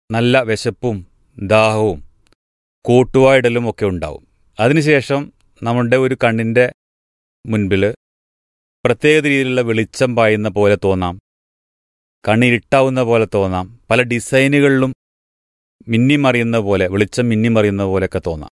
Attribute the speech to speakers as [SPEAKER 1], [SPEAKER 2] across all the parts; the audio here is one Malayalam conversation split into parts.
[SPEAKER 1] നല്ല വിശപ്പും ദാഹവും കൂട്ടുവായിടലും ഒക്കെ ഉണ്ടാവും അതിനുശേഷം നമ്മുടെ ഒരു കണ്ണിൻ്റെ മുൻപിൽ പ്രത്യേക രീതിയിലുള്ള വെളിച്ചം പായുന്ന പോലെ തോന്നാം കണ്ണിരുട്ടാവുന്ന പോലെ തോന്നാം പല ഡിസൈനുകളിലും മിന്നിമറിയുന്ന പോലെ വെളിച്ചം മിന്നിമറിയുന്ന പോലെയൊക്കെ തോന്നാം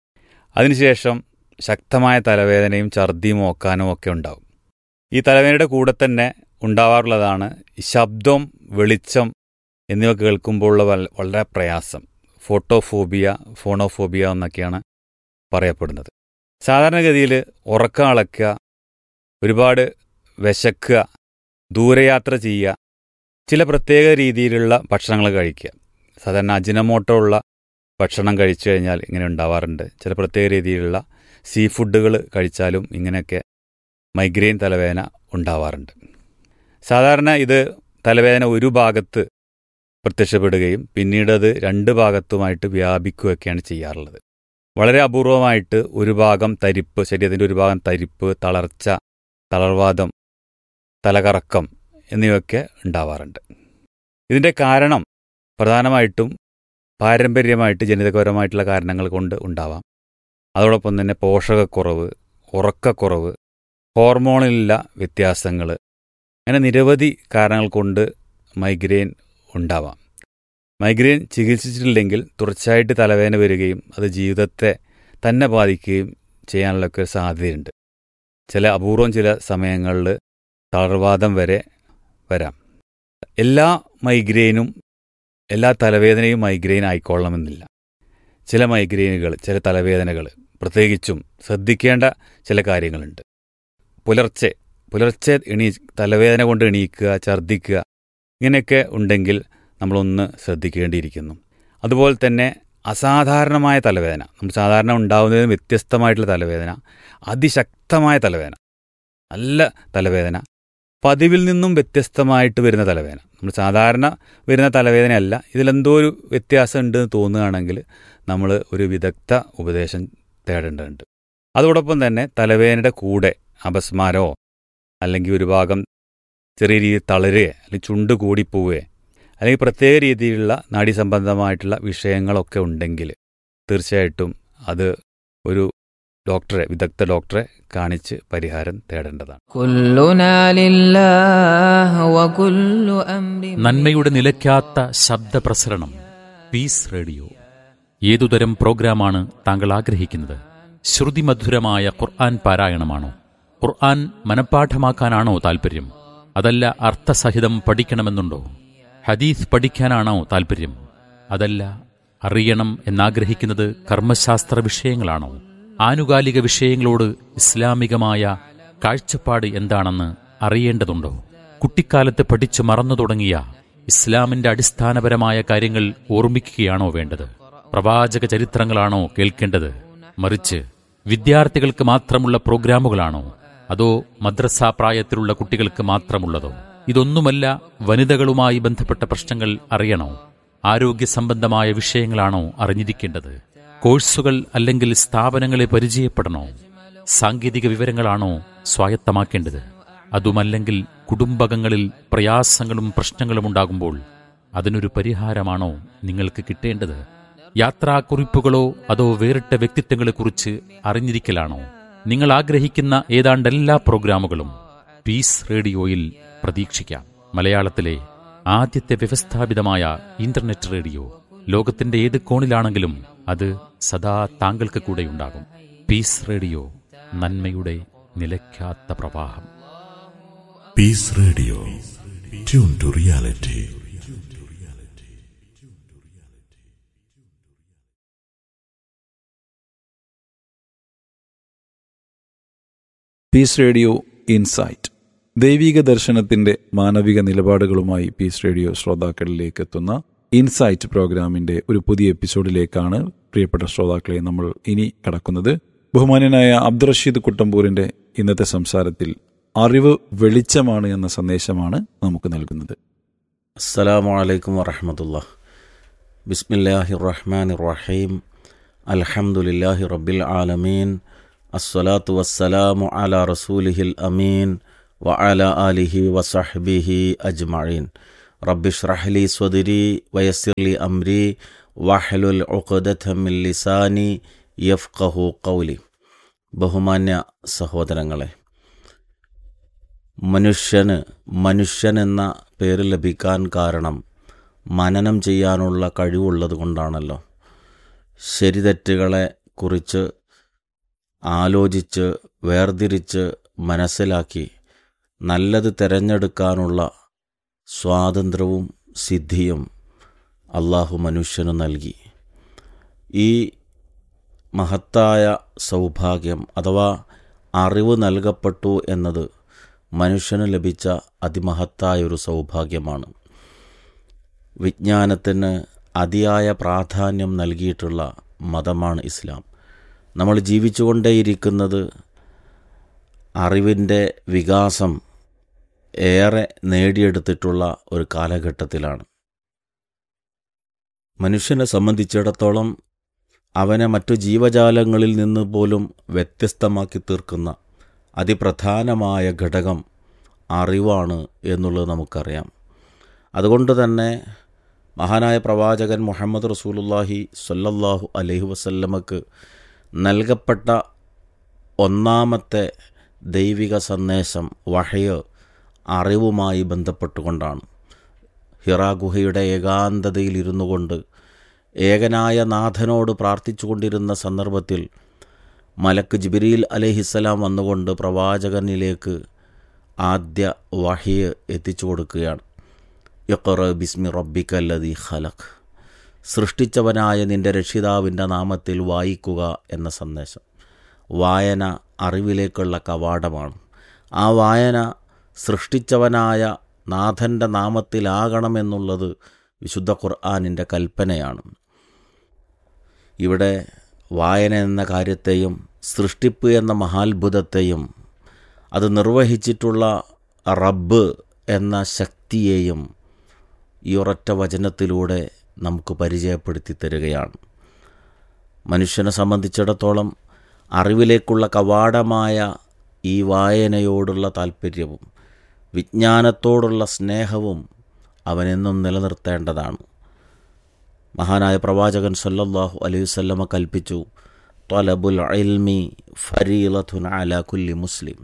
[SPEAKER 1] അതിനുശേഷം ശക്തമായ തലവേദനയും ഛർദിയും ഓക്കാനും ഒക്കെ ഉണ്ടാവും ഈ തലവേദനയുടെ കൂടെ തന്നെ ഉണ്ടാവാറുള്ളതാണ് ഈ ശബ്ദം വെളിച്ചം എന്നിവ കേൾക്കുമ്പോഴുള്ള വൽ- വളരെ പ്രയാസം ഫോട്ടോഫോബിയ ഫോണോഫോബിയ എന്നൊക്കെയാണ് പറയപ്പെടുന്നത് സാധാരണഗതിയിൽ ഉറക്കം അളക്കുക ഒരുപാട് വിശക്കുക ദൂരയാത്ര ചെയ്യുക ചില പ്രത്യേക രീതിയിലുള്ള ഭക്ഷണങ്ങൾ കഴിക്കുക സാധാരണ അജിനമോട്ടോ ഉള്ള ഭക്ഷണം കഴിച്ചു കഴിഞ്ഞാൽ ഇങ്ങനെ ഉണ്ടാവാറുണ്ട് ചില പ്രത്യേക രീതിയിലുള്ള സീ ഫുഡുകൾ കഴിച്ചാലും ഇങ്ങനെയൊക്കെ മൈഗ്രെയിൻ തലവേദന ഉണ്ടാവാറുണ്ട് സാധാരണ ഇത് തലവേദന ഒരു ഭാഗത്ത് പ്രത്യക്ഷപ്പെടുകയും പിന്നീട് അത് രണ്ട് ഭാഗത്തുമായിട്ട് വ്യാപിക്കുകയൊക്കെയാണ് ചെയ്യാറുള്ളത് വളരെ അപൂർവമായിട്ട് ഒരു ഭാഗം തരിപ്പ് ശരീരത്തിൻ്റെ ഒരു ഭാഗം തരിപ്പ് തളർച്ച തളർവാദം തലകറക്കം എന്നിവയൊക്കെ ഉണ്ടാവാറുണ്ട് ഇതിൻ്റെ കാരണം പ്രധാനമായിട്ടും പാരമ്പര്യമായിട്ട് ജനിതകപരമായിട്ടുള്ള കാരണങ്ങൾ കൊണ്ട് ഉണ്ടാവാം അതോടൊപ്പം തന്നെ പോഷകക്കുറവ് ഉറക്കക്കുറവ് ഹോർമോണിലുള്ള വ്യത്യാസങ്ങൾ അങ്ങനെ നിരവധി കാരണങ്ങൾ കൊണ്ട് മൈഗ്രെയിൻ ഉണ്ടാവാം മൈഗ്രെയിൻ ചികിത്സിച്ചിട്ടില്ലെങ്കിൽ തുടർച്ചയായിട്ട് തലവേദന വരികയും അത് ജീവിതത്തെ തന്നെ ബാധിക്കുകയും ചെയ്യാനുള്ളൊക്കെ ഒരു സാധ്യതയുണ്ട് ചില അപൂർവം ചില സമയങ്ങളിൽ തളർവാദം വരെ വരാം എല്ലാ മൈഗ്രെയിനും എല്ലാ തലവേദനയും മൈഗ്രെയിൻ ആയിക്കൊള്ളണമെന്നില്ല ചില മൈഗ്രെയിനുകൾ ചില തലവേദനകൾ പ്രത്യേകിച്ചും ശ്രദ്ധിക്കേണ്ട ചില കാര്യങ്ങളുണ്ട് പുലർച്ചെ പുലർച്ചെ എണീ തലവേദന കൊണ്ട് എണീക്കുക ഛർദ്ദിക്കുക ഇങ്ങനെയൊക്കെ ഉണ്ടെങ്കിൽ നമ്മളൊന്ന് ശ്രദ്ധിക്കേണ്ടിയിരിക്കുന്നു അതുപോലെ തന്നെ അസാധാരണമായ തലവേദന നമ്മൾ സാധാരണ ഉണ്ടാകുന്നതിന് വ്യത്യസ്തമായിട്ടുള്ള തലവേദന അതിശക്തമായ തലവേദന നല്ല തലവേദന പതിവിൽ നിന്നും വ്യത്യസ്തമായിട്ട് വരുന്ന തലവേദന നമ്മൾ സാധാരണ വരുന്ന തലവേദനയല്ല ഇതിലെന്തോ ഒരു വ്യത്യാസം ഉണ്ടെന്ന് തോന്നുകയാണെങ്കിൽ നമ്മൾ ഒരു വിദഗ്ധ ഉപദേശം തേടേണ്ടതുണ്ട് അതോടൊപ്പം തന്നെ തലവേദനയുടെ കൂടെ അപസ്മാരമോ അല്ലെങ്കിൽ ഒരു ഭാഗം ചെറിയ രീതിയിൽ തളരുകയോ അല്ലെങ്കിൽ ചുണ്ട് കൂടിപ്പോവുകയോ അല്ലെങ്കിൽ പ്രത്യേക രീതിയിലുള്ള നാഡീസംബന്ധമായിട്ടുള്ള വിഷയങ്ങളൊക്കെ ഉണ്ടെങ്കിൽ തീർച്ചയായിട്ടും അത് ഒരു ഡോക്ടറെ വിദഗ്ധ ഡോക്ടറെ കാണിച്ച് പരിഹാരം തേടേണ്ടതാണ്
[SPEAKER 2] كلنا لله وكل أمر
[SPEAKER 3] നന്മയുടെ നിലയ്ക്കാത്ത ശബ്ദപ്രസരണം പീസ് റേഡിയോ ഏതുതരം പ്രോഗ്രാമാണ് താങ്കൾ ആഗ്രഹിക്കുന്നത് ശ്രുതിമധുരമായ ഖുർആൻ പാരായണമാണോ ഖുർആൻ മനഃപ്പാഠമാക്കാനാണോ താൽപ്പര്യം അതല്ല അർത്ഥസഹിതം പഠിക്കണമെന്നുണ്ടോ ഹദീസ് പഠിക്കാനാണോ താൽപ്പര്യം അതല്ല അറിയണം എന്നാഗ്രഹിക്കുന്നത് കർമ്മശാസ്ത്ര വിഷയങ്ങളാണോ ആനുകാലിക വിഷയങ്ങളോട് ഇസ്ലാമികമായ കാഴ്ചപ്പാട് എന്താണെന്ന് അറിയേണ്ടതുണ്ടോ കുട്ടിക്കാലത്ത് പഠിച്ചു മറന്നു തുടങ്ങിയ ഇസ്ലാമിന്റെ അടിസ്ഥാനപരമായ കാര്യങ്ങൾ ഓർമ്മിക്കുകയാണോ വേണ്ടത് പ്രവാചക ചരിത്രങ്ങളാണോ കേൾക്കേണ്ടത് മറിച്ച് വിദ്യാർത്ഥികൾക്ക് മാത്രമുള്ള പ്രോഗ്രാമുകളാണോ അതോ മദ്രസ പ്രായത്തിലുള്ള കുട്ടികൾക്ക് മാത്രമുള്ളതോ ഇതൊന്നുമല്ല വനിതകളുമായി ബന്ധപ്പെട്ട പ്രശ്നങ്ങൾ അറിയണോ ആരോഗ്യ സംബന്ധമായ വിഷയങ്ങളാണോ അറിഞ്ഞിരിക്കേണ്ടത് കോഴ്സുകൾ അല്ലെങ്കിൽ സ്ഥാപനങ്ങളെ പരിചയപ്പെടണോ സാങ്കേതിക വിവരങ്ങളാണോ സ്വായത്തമാക്കേണ്ടത് അതുമല്ലെങ്കിൽ കുടുംബകങ്ങളിൽ പ്രയാസങ്ങളും പ്രശ്നങ്ങളും ഉണ്ടാകുമ്പോൾ അതിനൊരു പരിഹാരമാണോ നിങ്ങൾക്ക് കിട്ടേണ്ടത് യാത്രാക്കുറിപ്പുകളോ അതോ വേറിട്ട വ്യക്തിത്വങ്ങളെക്കുറിച്ച് അറിഞ്ഞിരിക്കലാണോ നിങ്ങൾ ആഗ്രഹിക്കുന്ന ഏതാണ്ട് എല്ലാ പ്രോഗ്രാമുകളും പീസ് റേഡിയോയിൽ പ്രതീക്ഷിക്കാം മലയാളത്തിലെ ആദ്യത്തെ വ്യവസ്ഥാപിതമായ ഇന്റർനെറ്റ് റേഡിയോ ലോകത്തിന്റെ ഏത് കോണിലാണെങ്കിലും അത് സദാ താങ്കൾക്ക് കൂടെയുണ്ടാകും പീസ് റേഡിയോ നന്മയുടെ നിലയ്ക്കാത്ത പ്രവാഹം
[SPEAKER 4] Peace Radio. Tune to reality.
[SPEAKER 5] Peace radio insight ദൈവിക ദർശനത്തിന്റെ മാനവിക നിലപാടുകളുമായി പീസ് റേഡിയോ ശ്രോതാക്കളിലേക്ക് എത്തുന്ന ഇൻസൈറ്റ് പ്രോഗ്രാമിന്റെ ഒരു പുതിയ എപ്പിസോഡിലേക്കാണ് പ്രിയപ്പെട്ട ശ്രോതാക്കളെ നമ്മൾ ഇനി കടക്കുന്നത് ബഹുമാന്യനായ അബ്ദുറഷീദ് കുട്ടമ്പൂരിന്റെ ഇന്നത്തെ സംസാരത്തിൽ അറിവ് വെളിച്ചമാണ് എന്ന സന്ദേശമാണ് നമുക്ക് നൽകുന്നത്
[SPEAKER 6] السلام عليكم ورحمة الله بسم الله الرحمن الرحيم الحمد لله رب العالمين الصلاة والسلام على رسوله الأمين وعلى آله وصحبه أجمعين റബ്ബിഷ് റഹ്ലി സ്വദിരി വയസ്സിർലി അംരി വഹലുൽ ഉഖദത്തമിൽ ലിസാനി യഫ്ഖഹു കൗലി ബഹുമാന്യ സഹോദരങ്ങളെ മനുഷ്യന് മനുഷ്യൻ എന്ന പേര് ലഭിക്കാൻ കാരണം മനനം ചെയ്യാനുള്ള കഴിവുള്ളത് കൊണ്ടാണല്ലോ ശരിതെറ്റുകളെ കുറിച്ച് ആലോചിച്ച് വേർതിരിച്ച് മനസ്സിലാക്കി നല്ലത് തിരഞ്ഞെടുക്കാനുള്ള സ്വാതന്ത്ര്യവും സിദ്ധിയും അള്ളാഹു മനുഷ്യനു നൽകി ഈ മഹത്തായ സൗഭാഗ്യം അഥവാ അറിവ് നൽകപ്പെട്ടു എന്നത് മനുഷ്യന് ലഭിച്ച അതിമഹത്തായ ഒരു സൗഭാഗ്യമാണ് വിജ്ഞാനത്തിന് അതിയായ പ്രാധാന്യം നൽകിയിട്ടുള്ള മതമാണ് ഇസ്ലാം നമ്മൾ ജീവിച്ചുകൊണ്ടേയിരിക്കുന്നത് അറിവിൻ്റെ വികാസം ഏറെ നേടിയെടുത്തിട്ടുള്ള ഒരു കാലഘട്ടത്തിലാണ് മനുഷ്യനെ സംബന്ധിച്ചിടത്തോളം അവനെ മറ്റു ജീവജാലങ്ങളിൽ നിന്ന് പോലും വ്യത്യസ്തമാക്കി തീർക്കുന്ന അതിപ്രധാനമായ ഘടകം അറിവാണ് എന്നുള്ളത് നമുക്കറിയാം അതുകൊണ്ട് തന്നെ മഹാനായ പ്രവാചകൻ മുഹമ്മദ് റസൂലുല്ലാഹി സല്ലല്ലാഹു അലൈഹി വസല്ലമക്ക് നൽകപ്പെട്ട ഒന്നാമത്തെ ദൈവിക സന്ദേശം വഹയ് അറിവുമായി ബന്ധപ്പെട്ടുകൊണ്ടാണ് ഹിറാ ഗുഹയുടെ ഏകാന്തതയിൽ ഇരുന്നു കൊണ്ട് ഏകനായ നാഥനോട് പ്രാർത്ഥിച്ചുകൊണ്ടിരുന്ന സന്ദർഭത്തിൽ മലക്ക് ജിബിരിൽ അലഹിസ്സലാം വന്നുകൊണ്ട് പ്രവാചകനിലേക്ക് ആദ്യ വഹിയ് എത്തിച്ചു കൊടുക്കുകയാണ് യഖറ ബിസ്മി റബ്ബിക്കല്ലതി ഖലഖ് സൃഷ്ടിച്ചവനായ നിന്റെ രക്ഷിതാവിൻ്റെ നാമത്തിൽ വായിക്കുക എന്ന സന്ദേശം വായന അറിവിലേക്കുള്ള കവാടമാണ് ആ വായന സൃഷ്ടിച്ചവനായ നാഥൻ്റെ നാമത്തിലാകണമെന്നുള്ളത് വിശുദ്ധ ഖുർആാനിൻ്റെ കൽപ്പനയാണ് ഇവിടെ വായന എന്ന കാര്യത്തെയും സൃഷ്ടിപ്പ് എന്ന മഹാത്ഭുതത്തെയും അത് നിർവഹിച്ചിട്ടുള്ള റബ്ബ് എന്ന ശക്തിയെയും ഈ ഒരൊറ്റ വചനത്തിലൂടെ നമുക്ക് പരിചയപ്പെടുത്തി തരികയാണ് മനുഷ്യനെ സംബന്ധിച്ചിടത്തോളം അറിവിലേക്കുള്ള കവാടമായ ഈ വായനയോടുള്ള താല്പര്യവും വിജ്ഞാനത്തോടുള്ള സ്നേഹവും അവനെന്നും നിലനിർത്തേണ്ടതാണ് മഹാനായ പ്രവാചകൻ സല്ലല്ലാഹു അലൈഹി വസല്ലമ കൽപ്പിച്ചു ത്വലബുൽ ഇൽമി ഫരീലത്തുൻ അല കുല്ലി മുസ്ലിം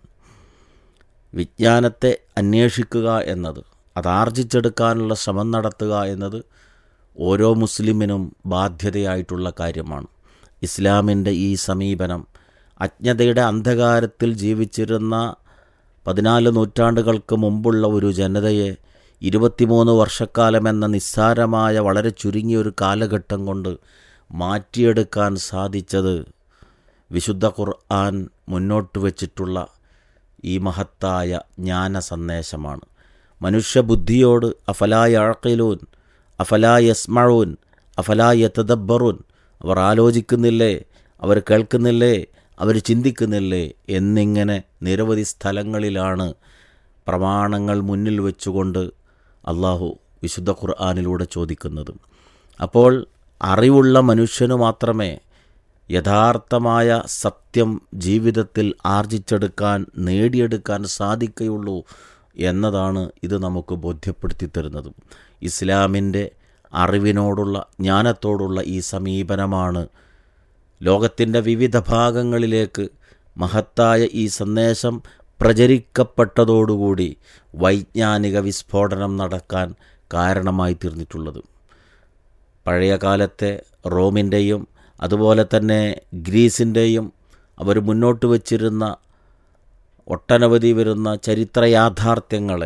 [SPEAKER 6] വിജ്ഞാനത്തെ അന്വേഷിക്കുക എന്നത് അത് ആർജിച്ചെടുക്കാനുള്ള ശ്രമം നടത്തുക എന്നത് ഓരോ മുസ്ലിമിനും ബാധ്യതയായിട്ടുള്ള കാര്യമാണ് ഇസ്ലാമിൻ്റെ ഈ സമീപനം അജ്ഞതയുടെ അന്ധകാരത്തിൽ ജീവിച്ചിരുന്ന പതിനാല് നൂറ്റാണ്ടുകൾക്ക് മുമ്പുള്ള ഒരു ജനതയെ ഇരുപത്തിമൂന്ന് വർഷക്കാലം എന്ന നിസ്സാരമായ വളരെ ചുരുങ്ങിയ ഒരു കാലഘട്ടം കൊണ്ട് മാറ്റിയെടുക്കാൻ സാധിച്ചത് വിശുദ്ധ ഖുർആൻ മുന്നോട്ട് വച്ചിട്ടുള്ള ഈ മഹത്തായ ജ്ഞാന സന്ദേശമാണ് മനുഷ്യബുദ്ധിയോട് അഫലായ അഴക്കിലൂൻ അഫലായ യസ്മഴൂൻ അഫലായ തദബ്ബറൂൻ അവർ ആലോചിക്കുന്നില്ലേ അവർ കേൾക്കുന്നില്ലേ അവർ ചിന്തിക്കുന്നില്ലേ എന്നിങ്ങനെ നിരവധി സ്ഥലങ്ങളിലാണ് പ്രമാണങ്ങൾ മുന്നിൽ വെച്ചുകൊണ്ട് അള്ളാഹു വിശുദ്ധ ഖുർആാനിലൂടെ ചോദിക്കുന്നത് അപ്പോൾ അറിവുള്ള മനുഷ്യനു മാത്രമേ യഥാർത്ഥമായ സത്യം ജീവിതത്തിൽ ആർജിച്ചെടുക്കാൻ നേടിയെടുക്കാൻ സാധിക്കുകയുള്ളൂ എന്നതാണ് ഇത് നമുക്ക് ബോധ്യപ്പെടുത്തി തരുന്നത് ഇസ്ലാമിൻ്റെ അറിവിനോടുള്ള ജ്ഞാനത്തോടുള്ള ഈ സമീപനമാണ് ലോകത്തിൻ്റെ വിവിധ ഭാഗങ്ങളിലേക്ക് മഹത്തായ ഈ സന്ദേശം പ്രചരിക്കപ്പെട്ടതോടുകൂടി വൈജ്ഞാനിക വിസ്ഫോടനം നടക്കാൻ കാരണമായി തീർന്നിട്ടുള്ളത് പഴയ കാലത്തെ റോമിൻ്റെയും അതുപോലെ തന്നെ ഗ്രീസിൻ്റെയും അവർ മുന്നോട്ട് വച്ചിരുന്ന ഒട്ടനവധി വരുന്ന ചരിത്ര യാഥാർത്ഥ്യങ്ങളെ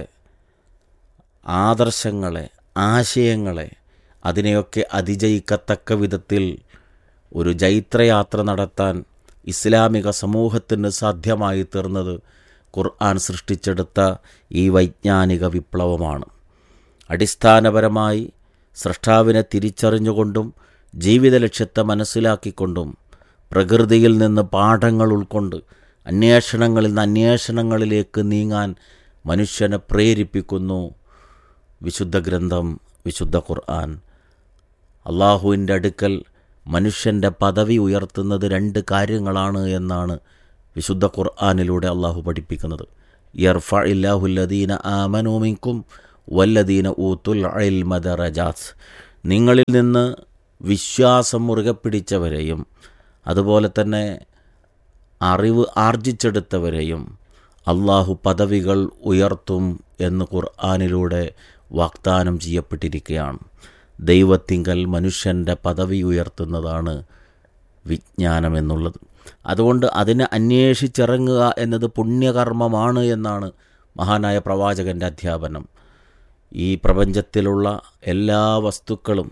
[SPEAKER 6] ആദർശങ്ങളെ ആശയങ്ങളെ അതിനെയൊക്കെ അതിജയിക്കത്തക്ക വിധത്തിൽ ഒരു ജൈത്രയാത്ര നടത്താൻ ഇസ്ലാമിക സമൂഹത്തിന് സാധ്യമായി തീർന്നത് ഖുർആൻ സൃഷ്ടിച്ചെടുത്ത ഈ വൈജ്ഞാനിക വിപ്ലവമാണ് അടിസ്ഥാനപരമായി സൃഷ്ടാവിനെ തിരിച്ചറിഞ്ഞുകൊണ്ടും ജീവിത ലക്ഷ്യത്തെ മനസ്സിലാക്കിക്കൊണ്ടും പ്രകൃതിയിൽ നിന്ന് പാഠങ്ങൾ ഉൾക്കൊണ്ട് അന്വേഷണങ്ങളിൽ നിന്ന് അന്വേഷണങ്ങളിലേക്ക് നീങ്ങാൻ മനുഷ്യനെ പ്രേരിപ്പിക്കുന്നു വിശുദ്ധ ഗ്രന്ഥം വിശുദ്ധ ഖുർആൻ അള്ളാഹുവിൻ്റെ അടുക്കൽ മനുഷ്യൻ്റെ പദവി ഉയർത്തുന്നത് രണ്ട് കാര്യങ്ങളാണ് എന്നാണ് വിശുദ്ധ ഖുർആാനിലൂടെ അള്ളാഹു പഠിപ്പിക്കുന്നത് യർഫ ഇല്ലാഹുല്ലദീന ആമനോമിക്കും വല്ലദീന ഊത്തുൽ ഇൽമ ദറജാത്ത് നിങ്ങളിൽ നിന്ന് വിശ്വാസം മുറുകെ പിടിച്ചവരെയും അതുപോലെ തന്നെ അറിവ് ആർജിച്ചെടുത്തവരെയും അള്ളാഹു പദവികൾ ഉയർത്തും എന്ന് ഖുർആാനിലൂടെ വാഗ്ദാനം ചെയ്യപ്പെട്ടിരിക്കുകയാണ് ദൈവത്തിങ്കൽ മനുഷ്യൻ്റെ പദവി ഉയർത്തുന്നതാണ് വിജ്ഞാനം എന്നുള്ളത് അതുകൊണ്ട് അതിനെ അന്വേഷിച്ചിറങ്ങുക എന്നത് പുണ്യകർമ്മമാണ് എന്നാണ് മഹാനായ പ്രവാചകൻ്റെ അധ്യാപനം ഈ പ്രപഞ്ചത്തിലുള്ള എല്ലാ വസ്തുക്കളും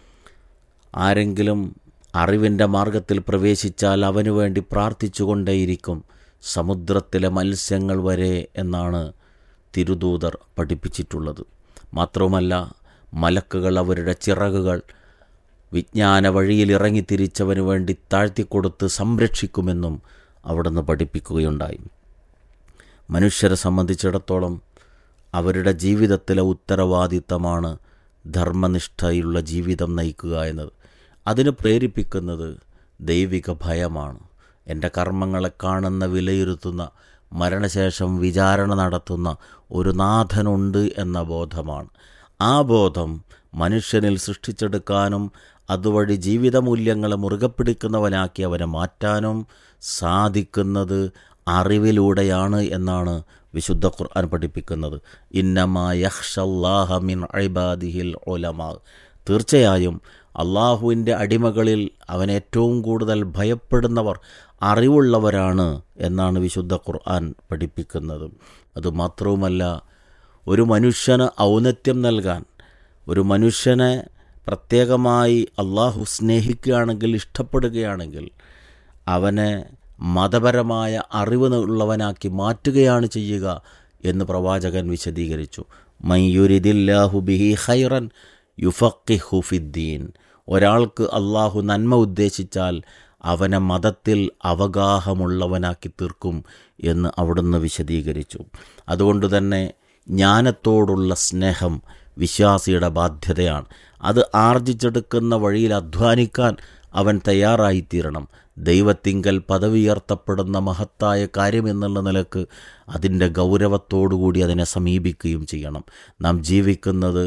[SPEAKER 6] ആരെങ്കിലും അറിവിൻ്റെ മാർഗത്തിൽ പ്രവേശിച്ചാൽ അവനു വേണ്ടി പ്രാർത്ഥിച്ചുകൊണ്ടേയിരിക്കും സമുദ്രത്തിലെ മത്സ്യങ്ങൾ വരെ എന്നാണ് തിരുദൂതർ പഠിപ്പിച്ചിട്ടുള്ളത് മാത്രവുമല്ല മലക്കുകൾ അവരുടെ ചിറകുകൾ വിജ്ഞാന വഴിയിൽ ഇറങ്ങിത്തിരിച്ചവന് വേണ്ടി താഴ്ത്തിക്കൊടുത്ത് സംരക്ഷിക്കുമെന്നും അവിടുന്ന് പഠിപ്പിക്കുകയുണ്ടായി മനുഷ്യരെ സംബന്ധിച്ചിടത്തോളം അവരുടെ ജീവിതത്തിലെ ഉത്തരവാദിത്തമാണ് ധർമ്മനിഷ്ഠയുള്ള ജീവിതം നയിക്കുക എന്നത് അതിന് പ്രേരിപ്പിക്കുന്നത് ദൈവിക ഭയമാണ് എൻ്റെ കർമ്മങ്ങളെ കാണുന്ന വിലയിരുത്തുന്ന മരണശേഷം വിചാരണ നടത്തുന്ന ഒരു നാഥനുണ്ട് എന്ന ബോധമാണ് ആ ബോധം മനുഷ്യനിൽ സൃഷ്ടിച്ചെടുക്കാനും അതുവഴി ജീവിതമൂല്യങ്ങളെ മുറുകെ പിടിക്കുന്നവനാക്കി അവനെ മാറ്റാനും സാധിക്കുന്നത് അറിവിലൂടെയാണ് എന്നാണ് വിശുദ്ധ ഖുർആൻ പഠിപ്പിക്കുന്നത് ഇന്നമാ യഹ്ഷല്ലാഹ മിൻ ഇബാദിഹിൽ ഒലമാ തീർച്ചയായും അള്ളാഹുവിൻ്റെ അടിമകളിൽ അവൻ ഏറ്റവും കൂടുതൽ ഭയപ്പെടുന്നവർ അറിവുള്ളവരാണ് എന്നാണ് വിശുദ്ധ ഖുർആൻ പഠിപ്പിക്കുന്നത് അതുമാത്രവുമല്ല ഒരു മനുഷ്യന് ഔന്നത്യം നൽകാൻ ഒരു മനുഷ്യനെ പ്രത്യേകമായി അള്ളാഹു സ്നേഹിക്കുകയാണെങ്കിൽ ഇഷ്ടപ്പെടുകയാണെങ്കിൽ അവനെ മതപരമായ അറിവ് ഉള്ളവനാക്കി മാറ്റുകയാണ് ചെയ്യുക എന്ന് പ്രവാചകൻ വിശദീകരിച്ചു മയ്യുരിദില്ലാഹു ബിഹി ഖൈറൻ യുഫക്കിഹു ഫിദ്ദീൻ ഒരാൾക്ക് അള്ളാഹു നന്മ ഉദ്ദേശിച്ചാൽ അവനെ മതത്തിൽ അവഗാഹമുള്ളവനാക്കി തീർക്കും എന്ന് അവിടുന്ന് വിശദീകരിച്ചു അതുകൊണ്ട് തന്നെ ജ്ഞാനത്തോടുള്ള സ്നേഹം വിശ്വാസിയുടെ ബാധ്യതയാണ് അത് ആർജിച്ചെടുക്കുന്ന വഴിയിൽ അധ്വാനിക്കാൻ അവൻ തയ്യാറായിത്തീരണം ദൈവത്തിങ്കൽ പദവിയുയർത്തപ്പെടുന്ന മഹത്തായ കാര്യമെന്നുള്ള നിലക്ക് അതിൻ്റെ ഗൗരവത്തോടുകൂടി അതിനെ സമീപിക്കുകയും ചെയ്യണം നാം ജീവിക്കുന്നത്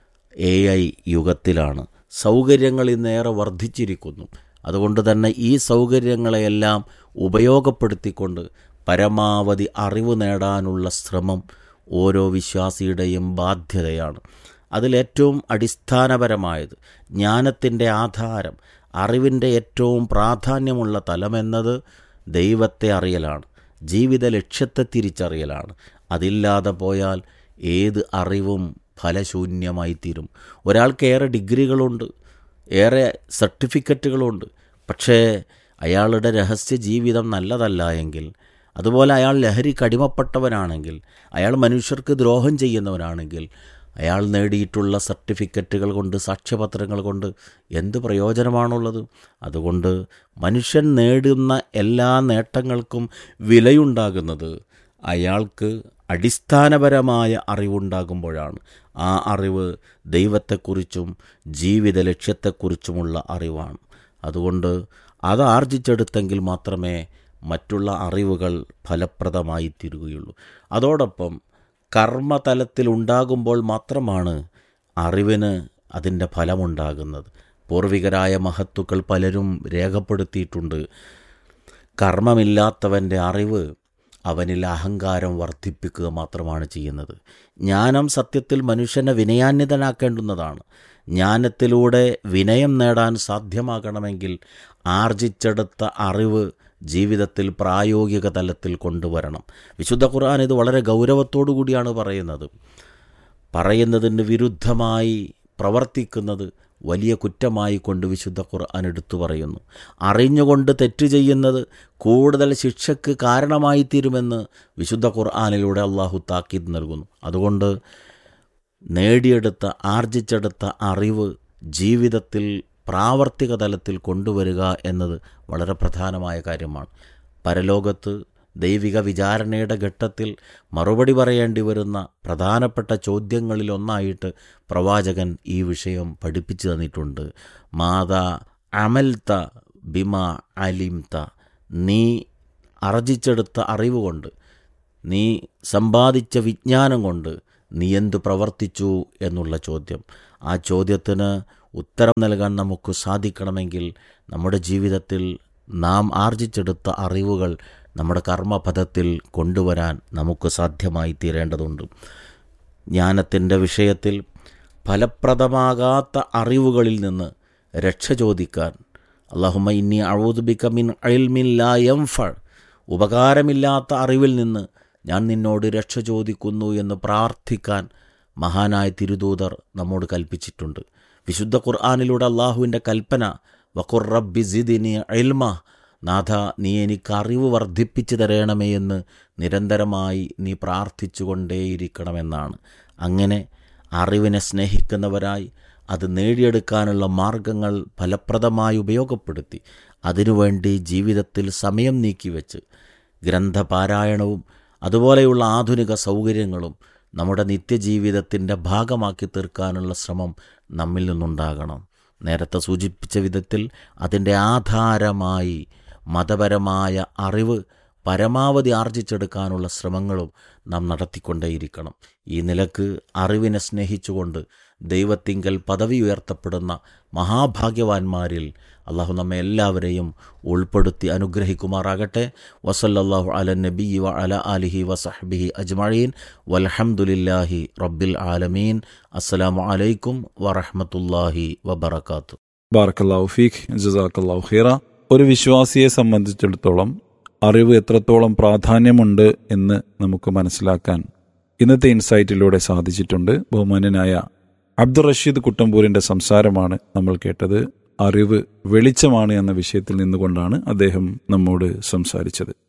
[SPEAKER 6] എ ഐ യുഗത്തിലാണ് സൗകര്യങ്ങൾ ഇന്നേറെ വർദ്ധിച്ചിരിക്കുന്നു അതുകൊണ്ട് തന്നെ ഈ സൗകര്യങ്ങളെയെല്ലാം ഉപയോഗപ്പെടുത്തിക്കൊണ്ട് പരമാവധി അറിവ് നേടാനുള്ള ശ്രമം ഓരോ വിശ്വാസിയുടെയും ബാധ്യതയാണ് അതിലേറ്റവും അടിസ്ഥാനപരമായത് ജ്ഞാനത്തിൻ്റെ ആധാരം അറിവിൻ്റെ ഏറ്റവും പ്രാധാന്യമുള്ള തലമെന്നത് ദൈവത്തെ അറിയലാണ് ജീവിത ലക്ഷ്യത്തെ തിരിച്ചറിയലാണ് അതില്ലാതെ പോയാൽ ഏത് അറിവും ഫലശൂന്യമായി തീരും ഒരാൾക്ക് ഏറെ ഡിഗ്രികളുണ്ട് ഏറെ സർട്ടിഫിക്കറ്റുകളുണ്ട് പക്ഷേ അയാളുടെ രഹസ്യ ജീവിതം നല്ലതല്ല എങ്കിൽ അതുപോലെ അയാൾ ലഹരിക്ക് അടിമപ്പെട്ടവനാണെങ്കിൽ അയാൾ മനുഷ്യർക്ക് ദ്രോഹം ചെയ്യുന്നവനാണെങ്കിൽ അയാൾ നേടിയിട്ടുള്ള സർട്ടിഫിക്കറ്റുകൾ കൊണ്ട് സാക്ഷ്യപത്രങ്ങൾ കൊണ്ട് എന്ത് പ്രയോജനമാണുള്ളത് അതുകൊണ്ട് മനുഷ്യൻ നേടുന്ന എല്ലാ നേട്ടങ്ങൾക്കും വിലയുണ്ടാകുന്നത് അയാൾക്ക് അടിസ്ഥാനപരമായ അറിവുണ്ടാകുമ്പോഴാണ് ആ അറിവ് ദൈവത്തെക്കുറിച്ചും ജീവിത ലക്ഷ്യത്തെക്കുറിച്ചുമുള്ള അറിവാണ് അതുകൊണ്ട് അത് ആർജിച്ചെടുത്തെങ്കിൽ മാത്രമേ മറ്റുള്ള അറിവുകൾ ഫലപ്രദമായി തീരുകയുള്ളൂ അതോടൊപ്പം കർമ്മതലത്തിൽ ഉണ്ടാകുമ്പോൾ മാത്രമാണ് അറിവിന് അതിൻ്റെ ഫലമുണ്ടാകുന്നത് പൂർവികരായ മഹത്തുക്കൾ പലരും രേഖപ്പെടുത്തിയിട്ടുണ്ട് കർമ്മമില്ലാത്തവൻ്റെ അറിവ് അവനിൽ അഹങ്കാരം വർദ്ധിപ്പിക്കുക മാത്രമാണ് ചെയ്യുന്നത് ജ്ഞാനം സത്യത്തിൽ മനുഷ്യനെ വിനയാന്വിതനാക്കേണ്ടുന്നതാണ് ജ്ഞാനത്തിലൂടെ വിനയം നേടാൻ സാധ്യമാകണമെങ്കിൽ ആർജിച്ചെടുത്ത അറിവ് ജീവിതത്തിൽ പ്രായോഗിക തലത്തിൽ കൊണ്ടുവരണം വിശുദ്ധ ഖുർആൻ ഇത് വളരെ ഗൗരവത്തോടു കൂടിയാണ് പറയുന്നത് പറയുന്നതിന് വിരുദ്ധമായി പ്രവർത്തിക്കുന്നത് വലിയ കുറ്റമായി കൊണ്ട് വിശുദ്ധ ഖുർആൻ എടുത്തു പറയുന്നു അറിഞ്ഞുകൊണ്ട് തെറ്റ് ചെയ്യുന്നത് കൂടുതൽ ശിക്ഷയ്ക്ക് കാരണമായി തീരുമെന്ന് വിശുദ്ധ ഖുർആാനിലൂടെ അള്ളാഹു താക്കീത് നൽകുന്നു അതുകൊണ്ട് നേടിയെടുത്ത ആർജിച്ചെടുത്ത അറിവ് ജീവിതത്തിൽ പ്രാവർത്തിക തലത്തിൽ കൊണ്ടുവരിക എന്നത് വളരെ പ്രധാനമായ കാര്യമാണ് പരലോകത്ത് ദൈവിക വിചാരണയുടെ ഘട്ടത്തിൽ മറുപടി പറയേണ്ടി വരുന്ന പ്രധാനപ്പെട്ട ചോദ്യങ്ങളിലൊന്നായിട്ട് പ്രവാചകൻ ഈ വിഷയം പഠിപ്പിച്ചു തന്നിട്ടുണ്ട് മാതാ അമൽത്ത ബിമ അലിംത നീ ആർജിച്ചെടുത്ത അറിവ് കൊണ്ട് നീ സമ്പാദിച്ച വിജ്ഞാനം കൊണ്ട് നീ എന്തു പ്രവർത്തിച്ചു എന്നുള്ള ചോദ്യം ആ ചോദ്യത്തിന് ഉത്തരം നൽകാൻ നമുക്ക് സാധിക്കണമെങ്കിൽ നമ്മുടെ ജീവിതത്തിൽ നാം ആർജിച്ചെടുത്ത അറിവുകൾ നമ്മുടെ കർമ്മപഥത്തിൽ കൊണ്ടുവരാൻ നമുക്ക് സാധ്യമായി തീരേണ്ടതുണ്ട് ജ്ഞാനത്തിൻ്റെ വിഷയത്തിൽ ഫലപ്രദമാകാത്ത അറിവുകളിൽ നിന്ന് രക്ഷ ചോദിക്കാൻ അള്ളാഹുമ ഇന്നി അഴൂതുബിക്ക മിൻ അയിൽമിൻ ലാ യംഫൾ ഉപകാരമില്ലാത്ത അറിവിൽ നിന്ന് ഞാൻ നിന്നോട് രക്ഷ ചോദിക്കുന്നു എന്ന് പ്രാർത്ഥിക്കാൻ മഹാനായ തിരുദൂതർ നമ്മോട് കൽപ്പിച്ചിട്ടുണ്ട് വിശുദ്ധ ഖുർആാനിലൂടെ അള്ളാഹുവിൻ്റെ കൽപ്പന വഖുർ റബ്ബി സിദിനി ഇൽമ നാഥ നീ എനിക്ക് അറിവ് വർദ്ധിപ്പിച്ചു തരണമേ എന്ന് നിരന്തരമായി നീ പ്രാർത്ഥിച്ചുകൊണ്ടേയിരിക്കണമെന്നാണ് അങ്ങനെ അറിവിനെ സ്നേഹിക്കുന്നവരായി അത് നേടിയെടുക്കാനുള്ള മാർഗങ്ങൾ ഫലപ്രദമായി ഉപയോഗപ്പെടുത്തി അതിനുവേണ്ടി ജീവിതത്തിൽ സമയം നീക്കിവെച്ച് ഗ്രന്ഥപാരായണവും അതുപോലെയുള്ള ആധുനിക സൗകര്യങ്ങളും നമ്മുടെ നിത്യജീവിതത്തിൻ്റെ ഭാഗമാക്കി തീർക്കാനുള്ള ശ്രമം നമ്മിൽ നിന്നുണ്ടാകണം നേരത്തെ സൂചിപ്പിച്ച വിധത്തിൽ അതിൻ്റെ ആധാരമായി മതപരമായ അറിവ് പരമാവധി ആർജിച്ചെടുക്കാനുള്ള ശ്രമങ്ങളും നാം നടത്തിക്കൊണ്ടേയിരിക്കണം ഈ നിലക്ക് അറിവിനെ സ്നേഹിച്ചുകൊണ്ട് ദൈവത്തിങ്കൽ പദവി ഉയർത്തപ്പെടുന്ന മഹാഭാഗ്യവാന്മാരിൽ അള്ളാഹു നമ്മെ എല്ലാവരെയും ഉൾപ്പെടുത്തി അനുഗ്രഹിക്കുമാറാകട്ടെ വസല്ലല്ലാഹു അല നബി വ അല അലിഹി വസഹബിഹി അജ്മഴീൻ വൽഹംദുലില്ലാഹി റബ്ബിൽ ആലമീൻ അസ്സലാമു അലൈക്കും വറഹ്മത്തുള്ളാഹി വബറകാത്തു
[SPEAKER 5] ബാറക്കല്ലാഹു ഫീഖ് ജസാക്കല്ലാഹു ഖീറ ഒരു വിശ്വാസിയെ സംബന്ധിച്ചിടത്തോളം അറിവ് എത്രത്തോളം പ്രാധാന്യമുണ്ട് എന്ന് നമുക്ക് മനസ്സിലാക്കാൻ ഇന്നത്തെ ഇൻസൈറ്റിലൂടെ സാധിച്ചിട്ടുണ്ട് ബഹുമാന്യനായ അബ്ദുൾ റഷീദ് കുട്ടമ്പൂരിന്റെ സംസാരമാണ് നമ്മൾ കേട്ടത് അറിവ് വെളിച്ചമാണ് എന്ന വിഷയത്തിൽ നിന്നുകൊണ്ടാണ് അദ്ദേഹം നമ്മോട് സംസാരിച്ചത്